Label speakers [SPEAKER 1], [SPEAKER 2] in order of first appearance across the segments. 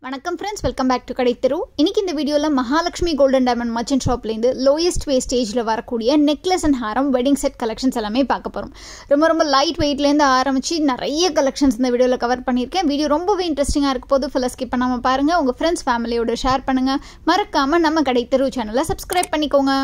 [SPEAKER 1] வணக்கம் friends welcome back to கடை தெரு இன்னைக்கு இந்த வீடியோவில் மகாலட்சுமி கோல்டன் டைமண்ட் மர்ச்சன்ட் ஷாப்லேருந்து லோயஸ்ட் வேஸ்டேஜில் வரக்கூடிய necklace and haram wedding set collections எல்லாமே பார்க்க போகிறோம் ரொம்ப ரொம்ப லைட் வெயிட்லேருந்து ஆரம்பித்து நிறைய கலெக்ஷன்ஸ் இந்த வீடியோவில் கவர் பண்ணியிருக்கேன் வீடியோ ரொம்பவே இன்ட்ரெஸ்டிங்காக இருக்க போது ஃபுல்லாக ஸ்கிப் பண்ணாமல் பாருங்கள் உங்கள் ஃப்ரெண்ட்ஸ் ஃபேமிலியோட ஷேர் பண்ணுங்கள் மறக்காமல் நம்ம கடை தெரு சேனலை சப்ஸ்கிரைப் பண்ணிக்கோங்க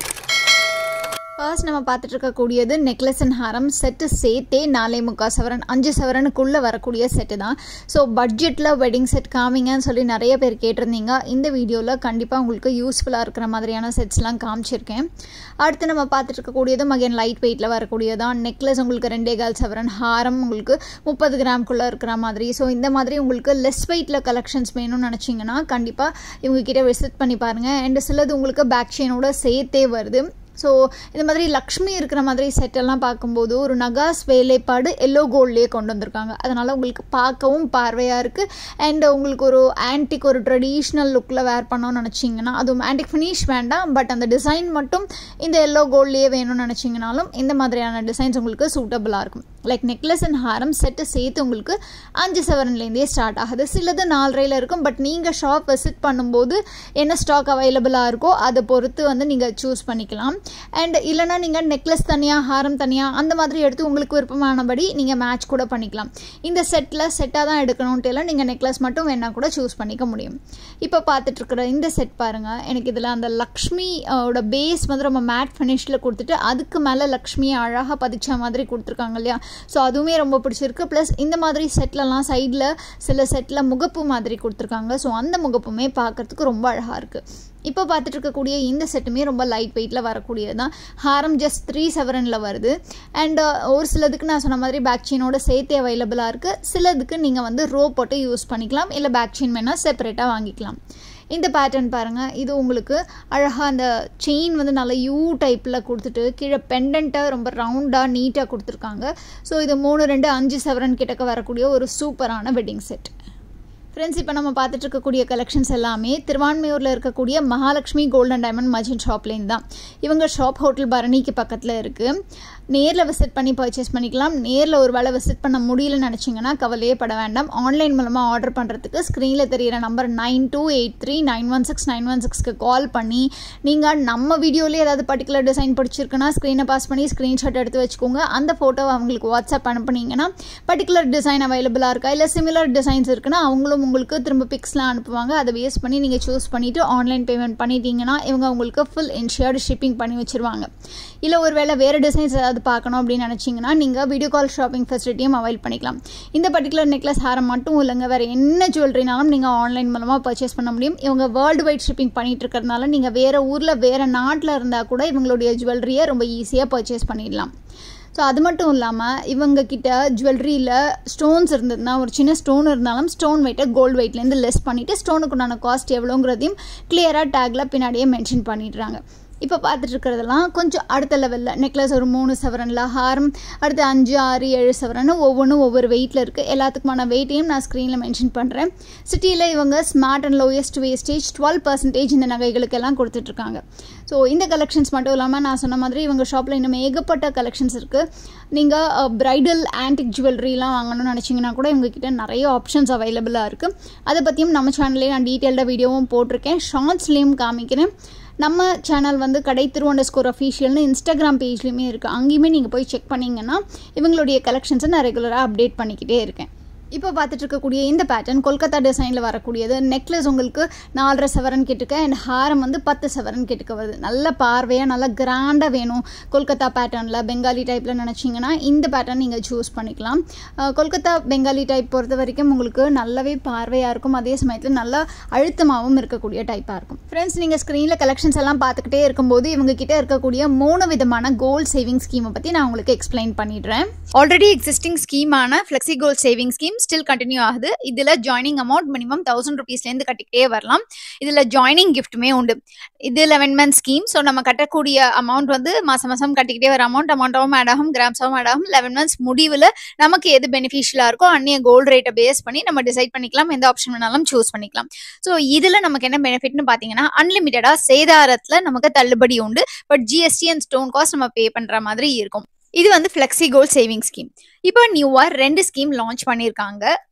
[SPEAKER 1] ஃபர்ஸ்ட் நம்ம பார்த்துட்டு இருக்கக்கூடியது நெக்லஸ் அண்ட் ஹாரம் செட்டு சேர்த்தே நாலே முக்கால் சவரன் அஞ்சு சவரனுக்குள்ளே வரக்கூடிய செட்டு தான் ஸோ பட்ஜெட்டில் வெட்டிங் செட் காமிங்கன்னு சொல்லி நிறைய பேர் கேட்டிருந்தீங்க இந்த வீடியோவில் கண்டிப்பாக உங்களுக்கு யூஸ்ஃபுல்லாக இருக்கிற மாதிரியான செட்ஸ்லாம் காமிச்சிருக்கேன் அடுத்து நம்ம பார்த்துட்டு இருக்கக்கூடியதும் அகைன் லைட் வெயிட்டில் வரக்கூடியதான் நெக்லஸ் உங்களுக்கு ரெண்டே கால் சவரன் ஹாரம் உங்களுக்கு முப்பது கிராம்குள்ளே இருக்கிற மாதிரி ஸோ இந்த மாதிரி உங்களுக்கு லெஸ் வெயிட்டில் கலெக்ஷன்ஸ் வேணும்னு நினச்சிங்கன்னா கண்டிப்பாக இவங்ககிட்ட விசிட் பண்ணி பாருங்கள் அண்ட் சிலது உங்களுக்கு பேக் செயினோட சேர்த்தே வருது ஸோ இந்த மாதிரி லக்ஷ்மி இருக்கிற மாதிரி செட்டெல்லாம் பார்க்கும்போது ஒரு நகாஸ் வேலைப்பாடு எல்லோ கோல்ட்லேயே கொண்டு வந்திருக்காங்க அதனால் உங்களுக்கு பார்க்கவும் பார்வையாக இருக்குது அண்ட் உங்களுக்கு ஒரு ஆன்டிக் ஒரு ட்ரெடிஷ்னல் லுக்கில் வேர் பண்ணோன்னு நினச்சிங்கன்னா அதுவும் ஆன்டிக் ஃபினிஷ் வேண்டாம் பட் அந்த டிசைன் மட்டும் இந்த எல்லோ கோல்ட்லேயே வேணும்னு நினச்சிங்கனாலும் இந்த மாதிரியான டிசைன்ஸ் உங்களுக்கு சூட்டபுளாக இருக்கும் like necklace and haram set சேர்த்து உங்களுக்கு அஞ்சு செவன்லேருந்தே ஸ்டார்ட் ஆகுது சிலது நாலரையில் இருக்கும் பட் நீங்கள் ஷாப் விசிட் பண்ணும்போது என்ன ஸ்டாக் அவைலபிளாக இருக்கோ அதை பொறுத்து வந்து நீங்கள் சூஸ் பண்ணிக்கலாம் அண்ட் இல்லைனா நீங்கள் நெக்லஸ் தனியாக ஹாரம் தனியாக அந்த மாதிரி எடுத்து உங்களுக்கு விருப்பமானபடி நீங்கள் மேட்ச் கூட பண்ணிக்கலாம் இந்த செட்டில் செட்டாக தான் எடுக்கணுன்ட்டு இல்லை நீங்கள் நெக்லஸ் மட்டும் வேணால் கூட சூஸ் பண்ணிக்க முடியும் இப்போ பார்த்துட்ருக்குற இந்த செட் பாருங்கள் எனக்கு இதில் அந்த லக்ஷ்மியோட பேஸ் வந்து ரொம்ப மேட் ஃபினிஷில் கொடுத்துட்டு அதுக்கு மேலே லக்ஷ்மியை அழகாக பதிச்ச மாதிரி கொடுத்துருக்காங்க இல்லையா ஸோ அதுவுமே ரொம்ப பிடிச்சிருக்கு ப்ளஸ் இந்த மாதிரி செட்லலாம் சைடில் சில செட்டில் முகப்பு மாதிரி கொடுத்துருக்காங்க ஸோ அந்த முகப்புமே பார்க்குறதுக்கு ரொம்ப அழகாக இருக்குது இப்போ பார்த்துட்டு இருக்கக்கூடிய இந்த செட்டுமே ரொம்ப லைட் வெயிட்டில் வரக்கூடியது தான் ஹாரம் ஜஸ்ட் த்ரீ செவரனில் வருது அண்ட் ஒரு சிலதுக்கு நான் சொன்ன மாதிரி பேக் செயினோட சேர்த்து அவைலபிளாக இருக்குது சிலதுக்கு நீங்கள் வந்து ரோ போட்டு யூஸ் பண்ணிக்கலாம் இல்லை பேக் செயின் வேணால் செப்பரேட்டாக வாங்கிக்கலாம் இந்த பேட்டர்ன் பாருங்கள் இது உங்களுக்கு அழகாக அந்த செயின் வந்து நல்லா யூ டைப்பில் கொடுத்துட்டு கீழே பெண்டண்ட்டை ரொம்ப ரவுண்டாக நீட்டாக கொடுத்துருக்காங்க ஸோ இது மூணு ரெண்டு அஞ்சு செவரன் கிட்டக்க வரக்கூடிய ஒரு சூப்பரான வெட்டிங் செட் ஃப்ரெண்ட்ஸ் இப்போ நம்ம பார்த்துட்டு இருக்கக்கூடிய கலெக்ஷன்ஸ் எல்லாமே திருவான்மையூரில் இருக்கக்கூடிய மகாலட்சுமி கோல்டன் டைமண்ட் மர்ச்சன்ட் ஷாப்லேருந்து தான் இவங்க ஷாப் ஹோட்டல் பரணிக்கு பக்கத்தில் இருக்குது நேரில் விசிட் பண்ணி பர்ச்சேஸ் பண்ணிக்கலாம் நேரில் ஒரு வேளை விசிட் பண்ண முடியலன்னு நினச்சிங்கன்னா கவலையே பட வேண்டாம் ஆன்லைன் மூலமாக ஆர்டர் பண்ணுறதுக்கு ஸ்க்ரீனில் தெரிகிற number nine two eight three nine one six nine one சிக்ஸ்க்கு கால் பண்ணி நீங்கள் நம்ம வீடியோலேயே ஏதாவது பர்டிகுலர் டிசைன் பிடிச்சிருக்குன்னா ஸ்க்ரீனை பாஸ் பண்ணி ஸ்க்ரீன்ஷாட் எடுத்து வச்சுக்கோங்க அந்த ஃபோட்டோவை அவங்களுக்கு வாட்ஸ்அப் அனுப்புனீங்கன்னா பர்டிகுலர் டிசைன் அவைலபிளாக இருக்கா இல்லை சிமிலர் டிசைன்ஸ் இருக்குன்னா அவங்களும் உங்களுக்கு திரும்ப பிக்ஸ்லாம் அனுப்புவாங்க அதை வேஸ்ட் பண்ணி நீங்கள் சூஸ் பண்ணிவிட்டு ஆன்லைன் பேமெண்ட் பண்ணிட்டீங்கன்னா இவங்க உங்களுக்கு ஃபுல் இன்ஷியர்டு ஷிப்பிங் பண்ணி வச்சுருவாங்க இல்லை ஒரு வேளை வேறு டிசைன்ஸ் ஏதாவது பார்க்கணும் அப்படின்னு நினச்சிங்கன்னா நீங்கள் வீடியோ கால் ஷாப்பிங் ஃபெசிலிட்டியும் அவைல் பண்ணிக்கலாம் இந்த பர்டிகுலர் நெக்லஸ் ஹாரம் மட்டும் இல்லைங்க வேறு என்ன ஜுவல்லரினாலும் நீங்கள் ஆன்லைன் மூலமாக பர்ச்சேஸ் பண்ண முடியும் இவங்க வேர்ல்டு வைட் ஷிப்பிங் பண்ணிட்டு இருக்கிறதுனால நீங்கள் வேறு ஊரில் வேறு நாட்டில் இருந்தால் கூட இவங்களுடைய ஜுவல்லரியை ரொம்ப ஈஸியாக பர்ச்சேஸ் பண்ணிடலாம் ஸோ அது மட்டும் இல்லாமல் இவங்க கிட்ட ஜுவல்லரியில் ஸ்டோன்ஸ் இருந்ததுன்னா ஒரு சின்ன ஸ்டோன் இருந்தாலும் ஸ்டோன் வெயிட்டை கோல்டு வெயிட்லேருந்து லெஸ் பண்ணிவிட்டு ஸ்டோனுக்கு உண்டான காஸ்ட் எவ்வளோங்கிறதையும் கிளியராக டேக்கில் பின்னாடியே மென்ஷன் பண்ணிடுறாங்க இப்போ பார்த்துட்டு இருக்கிறதெல்லாம் கொஞ்சம் அடுத்த லெவலில் நெக்லஸ் ஒரு மூணு சவரனில் ஹாரம் அடுத்து அஞ்சு ஆறு ஏழு சவரன் ஒவ்வொன்றும் ஒவ்வொரு வெயிட்டில் இருக்குது எல்லாத்துக்குமான வெயிட்டையும் நான் ஸ்க்ரீனில் மென்ஷன் பண்ணுறேன் சிட்டியில் இவங்க smart and lowest wastage twelve percentage இந்த நகைகளுக்கெல்லாம் கொடுத்துட்ருக்காங்க ஸோ இந்த கலெக்ஷன்ஸ் மட்டும் இல்லாமல் நான் சொன்ன மாதிரி இவங்க ஷாப்பில் இன்னும் ஏகப்பட்ட கலெக்ஷன்ஸ் இருக்குது நீங்கள் ப்ரைடல் ஆன்டிக் ஜுவல்லரிலாம் வாங்கணும்னு நினச்சிங்கன்னா கூட இவங்ககிட்ட நிறைய ஆப்ஷன்ஸ் அவைலபிளாக இருக்குது அதை பற்றியும் நம்ம சேனல்லேயே நான் டீட்டெயில்டாக வீடியோவும் போட்டிருக்கேன் ஷார்ட்ஸ்லேயும் காமிக்கிறேன் நம்ம சேனல் வந்து கடை திருவண்ட ஸ்கோர் அஃபீஷியல்னு இன்ஸ்டாகிராம் பேஜ்லேயுமே இருக்குது அங்கேயுமே நீங்கள் போய் செக் பண்ணிங்கன்னா இவங்களுடைய கலெக்ஷன்ஸை நான் ரெகுலராக அப்டேட் பண்ணிக்கிட்டே இருக்கேன் இப்போ பார்த்துட்டு இருக்கக்கூடிய இந்த பேட்டர்ன் கொல்கத்தா டிசைனில் வரக்கூடியது நெக்லஸ் உங்களுக்கு நாலரை செவரன் கிட்டுக்க அண்ட் ஹாரம் வந்து பத்து செவரன் கிட்டுக்க வருது நல்ல பார்வையாக நல்லா கிராண்டாக வேணும் கொல்கத்தா பேட்டர்னில் பெங்காலி டைப்பில் நினச்சிங்கன்னா இந்த பேட்டர்ன் நீங்கள் சூஸ் பண்ணிக்கலாம் கொல்கத்தா பெங்காலி டைப் பொறுத்த வரைக்கும் உங்களுக்கு நல்லாவே பார்வையாக இருக்கும் அதே சமயத்தில் நல்லா அழுத்தமாகவும் இருக்கக்கூடிய டைப்பாக இருக்கும் ஃப்ரெண்ட்ஸ் நீங்கள் ஸ்க்ரீனில் கலெக்ஷன்ஸ் எல்லாம் பார்த்துக்கிட்டே இருக்கும்போது இவங்க கிட்ட இருக்கக்கூடிய மூணு விதமான கோல்ட் சேவிங் ஸ்கீமை பற்றி நான் உங்களுக்கு எக்ஸ்பிளைன் பண்ணிடுறேன் ஆல்ரெடி எக்ஸிஸ்டிங் ஸ்கீமான flexi gold saving scheme still continue ஆகுது இதில் ஜாயினிங் அமௌண்ட் மினிமம் தௌசண்ட் ருபீஸ்லேருந்து கட்டிக்கிட்டே வரலாம் இதில் ஜாயினிங் கிஃப்ட்டுமே உண்டு இது லெவன் மந்த் ஸ்கீம் ஸோ நம்ம கட்டக்கூடிய அமௌண்ட் வந்து மாதம் மாதம் கட்டிக்கிட்டே வர அமௌண்ட் அமௌண்ட்டாகவும் ஆட் ஆகும் கிராம்ஸாகவும் ஆட் ஆகும் லெவன் மந்த்ஸ் முடிவில் நமக்கு எது பெனிஃபிஷியலாக இருக்கோ அந்நிய கோல்டு ரேட்டை பேஸ் பண்ணி நம்ம டிசைட் பண்ணிக்கலாம் எந்த ஆப்ஷன் வேணாலும் சூஸ் பண்ணிக்கலாம் ஸோ இதில் நமக்கு என்ன பெனிஃபிட்னு பார்த்தீங்கன்னா அன்லிமிட்டடாக சேதாரத்தில் நமக்கு தள்ளுபடி உண்டு but GST and stone cost நம்ம பே பண்ணுற மாதிரி இருக்கும் இது வந்து ஃப்ளெக்ஸி கோல் சேவிங் ஸ்கீம் இப்போ நியூவாக ரெண்டு ஸ்கீம் லான்ச் பண்ணியிருக்காங்க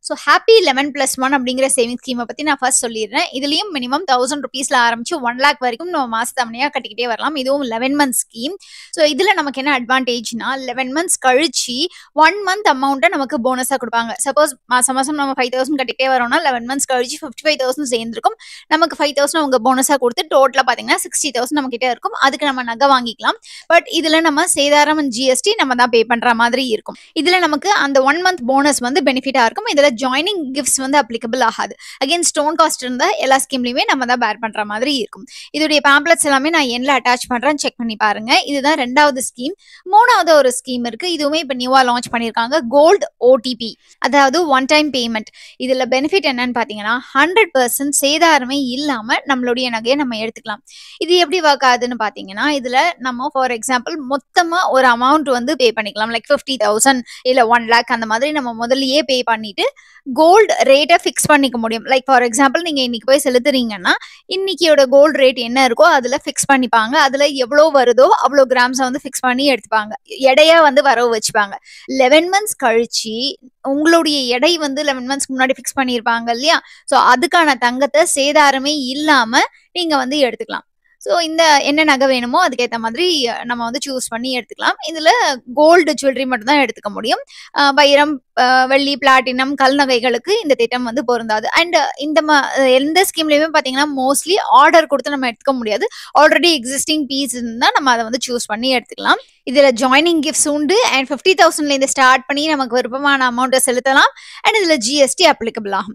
[SPEAKER 1] so happy eleven plus one அப்படிங்கிற சேவிங் ஸ்கீமை பற்றி நான் ஃபர்ஸ்ட் சொல்லிடுறேன் இதுலேயும் மினிமம் தௌசண்ட் ருபீஸில் ஆரம்பிச்சு ஒன் லேக் வரைக்கும் நம்ம மாச தவணையாக கட்டிக்கிட்டே வரலாம் இதுவும் லெவன் மந்த் ஸ்கீம் ஸோ இதில் நமக்கு என்ன அட்வான்டேஜ்னா லெவன் மந்த்ஸ் கழிச்சு ஒன் மந்த் அமௌண்ட்டை நமக்கு போனஸாக கொடுப்பாங்க சப்போஸ் மாதம் மாதம் நம்ம ஃபைவ் தௌசண்ட் கட்டிக்கிட்டே வரோம்னா லெவன் மந்த்ஸ் கழிச்சு ஃபிஃப்டி ஃபைவ் தௌசண்ட் சேர்ந்துருக்கும் நமக்கு ஃபைவ் தௌசண்ட் அவங்க போனஸாக கொடுத்து டோட்டலாக பார்த்தீங்கன்னா சிக்ஸ்டி தௌசண்ட் நம்ம கிட்டே இருக்கும் அதுக்கு நம்ம நகை வாங்கிக்கலாம் பட் இதில் நம்ம சேதாரம் ஜிஎஸ்டி நம்ம தான் பே பண்ணுற மாதிரி இருக்கும் இதில் நமக்கு அந்த ஒன் மந்த் போனஸ் வந்து பெனிஃபிட்டாக இருக்கும் இதில் ஜாயினிங் கிஃப்ட்ஸ் வந்து அப்ளிகபிள் ஆகாது அகைன் ஸ்டோன் காஸ்ட் இருந்தால் எல்லா ஸ்கீம்லையுமே நம்ம தான் பேர் பண்ணுற மாதிரி இருக்கும் இதோடைய பேம்ப்ளெட்ஸ் எல்லாமே நான் எண்ணில் அட்டாச் பண்ணுறேன் செக் பண்ணி பாருங்க இதுதான் ரெண்டாவது ஸ்கீம் மூணாவது ஒரு ஸ்கீம் இருக்கு இதுவுமே இப்போ நியூவாக லான்ச் பண்ணியிருக்காங்க கோல்டு ஓடிபி அதாவது ஒன் டைம் பேமெண்ட் இதில் பெனிஃபிட் என்னன்னு பார்த்தீங்கன்னா ஹண்ட்ரட் பர்சன்ட் சேதாரமே இல்லாமல் நம்மளுடைய நகையை நம்ம எடுத்துக்கலாம் இது எப்படி ஒர்க் ஆகுதுன்னு பார்த்தீங்கன்னா இதில் நம்ம ஃபார் எக்ஸாம்பிள் மொத்தமாக ஒரு அமௌண்ட் வந்து பே பண்ணிக்கலாம் லைக் ஃபிஃப்டி தௌசண்ட் இல்லை ஒன் லேக் அந்த மாதிரி நம்ம முதல்லயே பே பண்ணிட்டு கோல்டு ரேட்டை ஃபிக்ஸ் பண்ணிக்க முடியும் லைக் ஃபார் எக்ஸாம்பிள் நீங்கள் இன்னைக்கு போய் செலுத்துறீங்கன்னா இன்னைக்கியோட கோல்டு ரேட் என்ன இருக்கோ அதில் ஃபிக்ஸ் பண்ணிப்பாங்க அதில் எவ்வளோ வருதோ அவ்வளோ கிராம்ஸை வந்து ஃபிக்ஸ் பண்ணி எடுத்துப்பாங்க எடையா வந்து வரவு வச்சுப்பாங்க லெவன் மந்த்ஸ் கழிச்சு உங்களுடைய எடை வந்து லெவன் மந்த்ஸ்க்கு முன்னாடி ஃபிக்ஸ் பண்ணியிருப்பாங்க இல்லையா ஸோ அதுக்கான தங்கத்தை சேதாரமே இல்லாமல் நீங்கள் வந்து எடுத்துக்கலாம் ஸோ இந்த என்ன நகை வேணுமோ அதுக்கேற்ற மாதிரி நம்ம வந்து சூஸ் பண்ணி எடுத்துக்கலாம் இதில் கோல்டு ஜுவல்லரி மட்டும் தான் எடுத்துக்க முடியும் அஹ் வைரம் அஹ் வெள்ளி பிளாட்டினம் கல் நகைகளுக்கு இந்த திட்டம் வந்து பொருந்தாது அண்ட் இந்த ம எந்த ஸ்கீம்லையுமே பார்த்தீங்கன்னா மோஸ்ட்லி ஆர்டர் கொடுத்து நம்ம எடுத்துக்க முடியாது ஆல்ரெடி எக்ஸிஸ்டிங் பீஸ் இருந்தால் நம்ம அதை வந்து சூஸ் பண்ணி எடுத்துக்கலாம் இதில் ஜாயினிங் கிஃப்ட்ஸ் உண்டு அண்ட் ஃபிஃப்டி தௌசண்ட்லேருந்து ஸ்டார்ட் பண்ணி நமக்கு விருப்பமான அமௌண்ட்டை செலுத்தலாம் அண்ட் இதில் ஜிஎஸ்டி அப்ளிகபிள் ஆகும்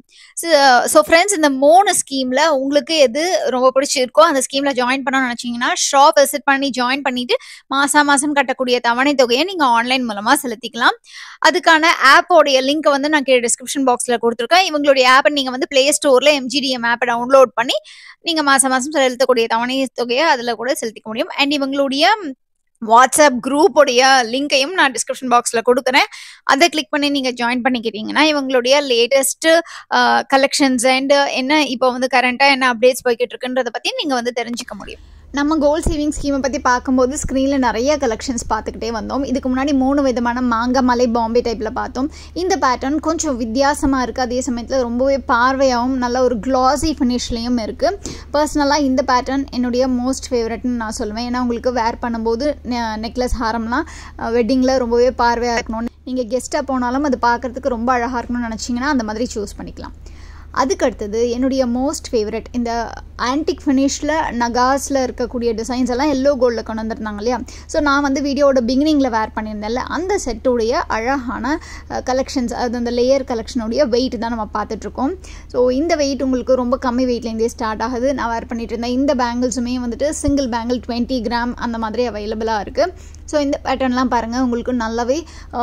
[SPEAKER 1] ஸோ ஃப்ரெண்ட்ஸ் இந்த மூணு ஸ்கீமில் உங்களுக்கு எது ரொம்ப பிடிச்சிருக்கோ அந்த ஸ்கீமில் ஜாயின் பண்ணணும்னு நினச்சிங்கன்னா ஷாப் விசிட் பண்ணி ஜாயின் பண்ணிட்டு மாதம் மாதம் கட்டக்கூடிய தவணை தொகையை நீங்கள் ஆன்லைன் மூலமாக செலுத்திக்கலாம் அதுக்கான ஆப்போடைய லிங்க் வந்து நான் கீழே டிஸ்கிரிப்ஷன் பாக்ஸில் கொடுத்துருக்கேன் இவங்களுடைய ஆப்பை நீங்கள் வந்து ப்ளே ஸ்டோரில் எம்ஜிடிஎம் ஆப்பை டவுன்லோட் பண்ணி நீங்கள் மாதம் மாதம் செலுத்தக்கூடிய தவணை தொகையை அதில் கூட செலுத்திக்க முடியும் அண்ட் இவங்களுடைய வாட்ஸ்அப் குரூப்போடைய லிங்கையும் நான் டிஸ்கிரிப்ஷன் பாக்ஸில் கொடுக்குறேன் அதை கிளிக் பண்ணி நீங்கள் ஜாயின் பண்ணிக்கிட்டீங்கன்னா இவங்களுடைய லேட்டஸ்ட் கலெக்ஷன்ஸ் அண்ட் என்ன இப்போ வந்து கரண்ட்டாக என்ன அப்டேட்ஸ் போய்கிட்டு இருக்குன்றதை பற்றி நீங்கள் வந்து தெரிஞ்சுக்க முடியும் நம்ம கோல்ட் சேவிங் ஸ்கீமை பற்றி பார்க்கும்போது ஸ்க்ரீனில் நிறைய கலெக்ஷன்ஸ் பார்த்துக்கிட்டே வந்தோம் இதுக்கு முன்னாடி மூணு விதமான மாங்கமலை பாம்பே டைப்பில் பார்த்தோம் இந்த பேட்டர்ன் கொஞ்சம் வித்தியாசமாக இருக்குது அதே சமயத்தில் ரொம்பவே பார்வையாகவும் நல்ல ஒரு க்ளாஸி ஃபினிஷ்லேயும் இருக்குது பர்சனலாக இந்த பேட்டர்ன் என்னுடைய மோஸ்ட் ஃபேவரட்னு நான் சொல்லுவேன் ஏன்னா உங்களுக்கு வேர் பண்ணும்போது நெக்லஸ் ஹாரம்லாம் வெட்டிங்கில் ரொம்பவே பார்வையாக இருக்கணும் நீங்கள் கெஸ்ட்டாக போனாலும் அது பார்க்குறதுக்கு ரொம்ப அழகாக இருக்கணும்னு நினச்சிங்கன்னா அந்த மாதிரி சூஸ் பண்ணிக்கலாம் அதுக்கு அடுத்தது என்னுடைய மோஸ்ட் ஃபேவரட் இந்த ஆன்டிக் ஃபினிஷில் நகாஸில் இருக்கக்கூடிய டிசைன்ஸ் எல்லாம் எல்லோ கோல்டில் கொண்டு வந்துருந்தாங்க இல்லையா ஸோ நான் வந்து வீடியோட பிகினிங்கில் வேர் பண்ணியிருந்தேன்ல அந்த செட்டுடைய அழகான கலெக்ஷன்ஸ் அது அந்த லேயர் கலெக்ஷனுடைய வெயிட் தான் நம்ம பார்த்துட்ருக்கோம் ஸோ இந்த வெயிட் உங்களுக்கு ரொம்ப கம்மி வெயிட்லேருந்தே ஸ்டார்ட் ஆகுது நான் வேர் பண்ணிட்டு இருந்தேன் இந்த பேங்கிள்ஸுமே வந்துட்டு சிங்கிள் பேங்கிள் டுவெண்ட்டி கிராம் அந்த மாதிரி அவைலபிளாக இருக்குது ஸோ இந்த பேட்டர்ன்லாம் பாருங்கள் உங்களுக்கு நல்லாவே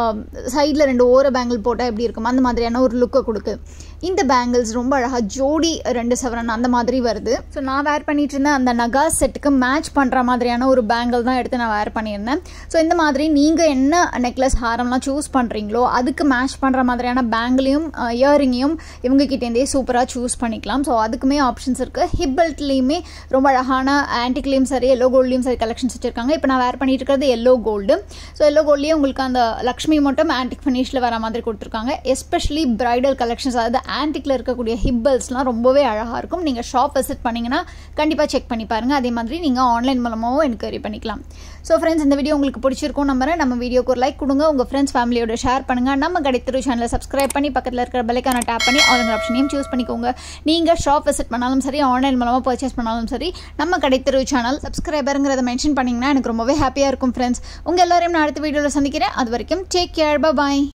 [SPEAKER 1] சைடில் ரெண்டு ஓர பேங்கிள் போட்டால் எப்படி இருக்கும் அந்த மாதிரியான ஒரு லுக்கை கொடுக்கு இந்த பேங்கிள்ஸ் ரொம்ப அழகாக ஜோடி ரெண்டு சவரன் அந்த மாதிரி வருது ஸோ நான் வேர் பண்ணிட்டு இருந்த அந்த நகா செட்டுக்கு மேட்ச் பண்ணுற மாதிரியான ஒரு பேங்கிள் தான் எடுத்து நான் வேர் பண்ணியிருந்தேன் ஸோ இந்த மாதிரி நீங்கள் என்ன நெக்லஸ் ஹாரம்லாம் சூஸ் பண்ணுறீங்களோ அதுக்கு மேட்ச் பண்ணுற மாதிரியான பேங்கிளையும் இயரிங்கையும் இவங்ககிட்டேருந்தே சூப்பராக சூஸ் பண்ணிக்கலாம் ஸோ அதுக்குமே ஆப்ஷன்ஸ் இருக்குது ஹிப் பெல்ட்லேயுமே ரொம்ப அழகான ஆன்டிக்லேயும் சரி எல்லோ கோல்ட்லேயும் சரி கலெக்ஷன்ஸ் வச்சுருக்காங்க இப்போ நான் வேர் பண்ணிட்டு இருக்கிறது எல்லோ கோல்டு ஸோ எல்லோ கோல்ட்லேயே உங்களுக்கு அந்த லக்ஷ்மி மட்டும் ஆன்டிக் ஃபினிஷில் வர மாதிரி கொடுத்துருக்காங்க எஸ்பெஷலி பிரைடல் கலெக்ஷன்ஸ் அதாவது ஆன்டிக்கில் இருக்கக்கூடிய ஹிப்பல்ஸ்லாம் ரொம்பவே அழகாக இருக்கும் நீங்கள் ஷாப் விசிட் பண்ணிங்கன்னா கண்டிப்பாக செக் பண்ணி பாருங்கள் அதே மாதிரி நீங்கள் ஆன்லைன் மூலமாகவும் என்கொயரி பண்ணிக்கலாம் ஸோ ஃப்ரெண்ட்ஸ் இந்த வீடியோ உங்களுக்கு பிடிச்சிருக்கும் நம்புறேன் நம்ம வீடியோக்கு ஒரு லைக் கொடுங்க உங்கள் ஃப்ரெண்ட்ஸ் ஃபேமிலியோட ஷேர் பண்ணுங்கள் நம்ம கிடைத்திரு சேனலை சப்ஸ்கிரைப் பண்ணி பக்கத்தில் இருக்கிற பெல்லைக்கான டேப் பண்ணி ஆன்லைன் ஆப்ஷனையும் சூஸ் பண்ணிக்கோங்க நீங்கள் ஷாப் விசிட் பண்ணாலும் சரி ஆன்லைன் மூலமாக பர்ச்சேஸ் பண்ணாலும் சரி நம்ம கிடைத்திரு சேனல் சப்ஸ்கிரைபருங்கிறத மென்ஷன் பண்ணிங்கன்னா எனக்கு ரொம்பவே ஹாப்பியாக இருக்கும் ஃப்ரெண்ட்ஸ் உங்கள் எல்லாரையும் நான் அடுத்த வீடியோவில் சந்திக்கிறேன் அது வரைக்கும் டேக் கேர் பாய்